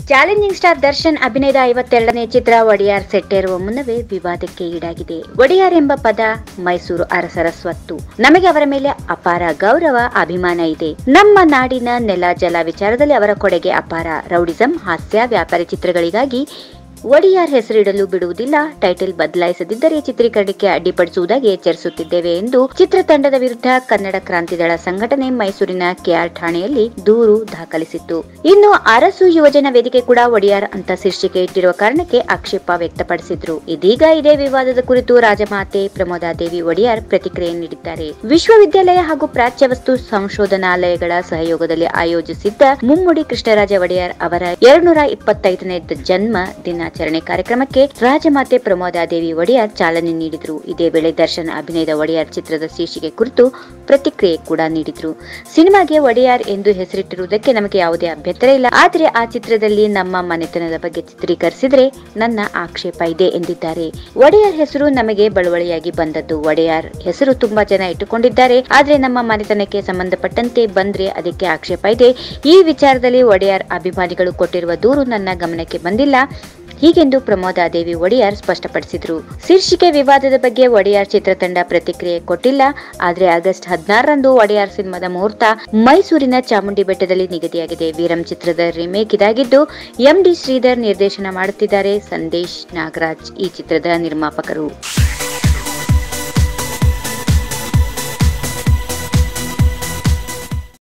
challenging star Darshan ಅಭಿನಯದ ಐವತ್ತೆರಡನೇ ಚಿತ್ರ ಒಡೆಯಾರ್ ಸೆಟ್ಟೇರುವ ಮುನ್ನವೇ ವಿವಾದಕ್ಕೆ ಈಡಾಗಿದೆ ಒಡೆಯಾರ್ ಎಂಬ ಪದ ಮೈಸೂರು ಅರಸರ ಸ್ವತ್ತು ನಮಗೆ ಅವರ ಮೇಲೆ ಅಪಾರ ಗೌರವ ಅಭಿಮಾನ ಇದೆ ನಮ್ಮ ನಾಡಿನ ನೆಲ ಜಲ ವಿಚಾರದಲ್ಲಿ ಅವರ ಕೊಡುಗೆ ಅಪಾರ ರೌಡಿಸಂ ಹಾಸ್ಯ ವ್ಯಾಪಾರಿ ಚಿತ್ರಗಳಿಗಾಗಿ ಒಡಿಯಾರ್ ಹೆಸರಿಡಲು ಬಿಡುವುದಿಲ್ಲ ಟೈಟಲ್ ಬದಲಾಯಿಸದಿದ್ದರೆ ಚಿತ್ರೀಕರಣಕ್ಕೆ ಅಡ್ಡಿಪಡಿಸುವುದಾಗಿ ಎಚ್ಚರಿಸುತ್ತಿದ್ದೇವೆ ಎಂದು ಚಿತ್ರತಂಡದ ವಿರುದ್ಧ ಕನ್ನಡ ಕ್ರಾಂತಿದಳ ಸಂಘಟನೆ ಮೈಸೂರಿನ ಕೆಆರ್ ಠಾಣೆಯಲ್ಲಿ ದೂರು ದಾಖಲಿಸಿತ್ತು ಇನ್ನು ಅರಸು ಯುವಜನ ವೇದಿಕೆ ಕೂಡ ಒಡಿಯಾರ್ ಅಂತ ಶೀರ್ಷಿಕೆ ಇಟ್ಟಿರುವ ಕಾರಣಕ್ಕೆ ಆಕ್ಷೇಪ ವ್ಯಕ್ತಪಡಿಸಿದ್ರು ಇದೀಗ ಇದೇ ವಿವಾದದ ಕುರಿತು ರಾಜಮಾತೆ ಪ್ರಮೋದಾದೇವಿ ಒಡಿಯಾರ್ ಪ್ರತಿಕ್ರಿಯೆ ನೀಡಿದ್ದಾರೆ ವಿಶ್ವವಿದ್ಯಾಲಯ ಹಾಗೂ ಪ್ರಾಚ್ಯವಸ್ತು ಸಂಶೋಧನಾಲಯಗಳ ಸಹಯೋಗದಲ್ಲಿ ಆಯೋಜಿಸಿದ್ದ ಮುಮ್ಮುಡಿ ಕೃಷ್ಣರಾಜ ಒಡೆಯರ್ ಅವರ ಎರಡ್ನೂರ ಇಪ್ಪತ್ತೈದನೇ ಜನ್ಮ ದಿನಾಚರಣೆ ಕಾರ್ಯಕ್ರಮಕ್ಕೆ ರಾಜಮಾತೆ ಪ್ರಮೋದಾದೇವಿ ಒಡೆಯರ್ ಚಾಲನೆ ನೀಡಿದ್ರು ಇದೇ ವೇಳೆ ದರ್ಶನ್ ಅಭಿನಯದ ಒಡೆಯರ್ ಚಿತ್ರದ ಶೀರ್ಷಿಕೆ ಕುರಿತು ಪ್ರತಿಕ್ರಿಯೆ ಕೂಡ ನೀಡಿದ್ರು ಸಿನಿಮಾಗೆ ಒಡೆಯಾರ್ ಎಂದು ಹೆಸರಿಟ್ಟಿರುವುದಕ್ಕೆ ನಮಗೆ ಯಾವುದೇ ಅಭ್ಯಂತರ ಇಲ್ಲ ಆದರೆ ಆ ಚಿತ್ರದಲ್ಲಿ ನಮ್ಮ ಮನೆತನದ ಬಗ್ಗೆ ಚಿತ್ರೀಕರಿಸಿದ್ರೆ ನನ್ನ ಆಕ್ಷೇಪ ಇದೆ ಎಂದಿದ್ದಾರೆ ಒಡೆಯಾರ್ ಹೆಸರು ನಮಗೆ ಬಳುವಳಿಯಾಗಿ ಬಂದದ್ದು ಒಡೆಯಾರ್ ಹೆಸರು ತುಂಬಾ ಜನ ಇಟ್ಟುಕೊಂಡಿದ್ದಾರೆ ಆದ್ರೆ ನಮ್ಮ ಮನೆತನಕ್ಕೆ ಸಂಬಂಧಪಟ್ಟಂತೆ ಬಂದ್ರೆ ಅದಕ್ಕೆ ಆಕ್ಷೇಪ ಇದೆ ಈ ವಿಚಾರದಲ್ಲಿ ಒಡೆಯಾರ್ ಅಭಿಮಾನಿಗಳು ಕೊಟ್ಟಿರುವ ದೂರು ನನ್ನ ಗಮನಕ್ಕೆ ಬಂದಿಲ್ಲ ಹೀಗೆಂದು ಪ್ರಮೋದಾದೇವಿ ಒಡೆಯಾರ್ ಸ್ಪಷ್ಟಪಡಿಸಿದ್ರು ಶೀರ್ಷಿಕೆ ವಿವಾದದ ಬಗ್ಗೆ ಒಡೆಯಾರ್ ಚಿತ್ರತಂಡ ಪ್ರತಿಕ್ರಿಯೆ ಕೊಟ್ಟಿಲ್ಲ ಆದ್ರೆ ಆಗಸ್ಟ್ ಹದಿನಾರರಂದು ಒಡೆಯಾರ್ ಸಿನಿಮಾದ ಮುಹೂರ್ತ ಮೈಸೂರಿನ ಚಾಮುಂಡಿ ಬೆಟ್ಟದಲ್ಲಿ ನಿಗದಿಯಾಗಿದೆ ವೀರಂ ಚಿತ್ರದ ರಿಮೇಕ್ ಇದಾಗಿದ್ದು ಎಂ ಡಿ ಶ್ರೀಧರ್ ನಿರ್ದೇಶನ ಮಾಡುತ್ತಿದ್ದಾರೆ ಸಂದೇಶ್ ನಾಗರಾಜ್ ಈ ಚಿತ್ರದ ನಿರ್ಮಾಪಕರು